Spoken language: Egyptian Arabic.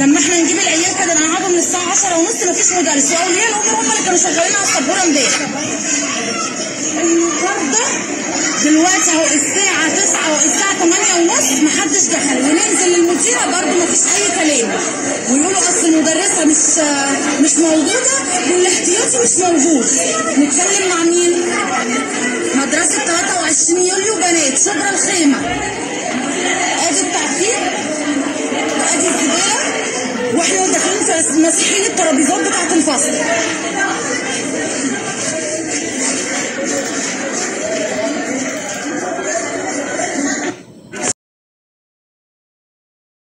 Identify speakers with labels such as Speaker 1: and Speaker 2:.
Speaker 1: لما احنا نجيب العيال كده نقعدهم من الساعه 10 ونص مفيش مدرس واولياء الامور هم اللي كانوا شغالين على السبوره امبارح النهارده دلوقتي اهو الساعة 9 والساعة 8 ونص محدش دخل وننزل للمديرة برضه مفيش أي كلام ويقولوا أصل المدرسة مش مش موجودة والاحتياطي مش موجود نتكلم مع مين؟ مدرسة 23 يوليو بنات شبرا الخيمة ادي التعقيم وادي الزبالة واحنا داخلين في مسيحين الترابيزات بتاعت الفصل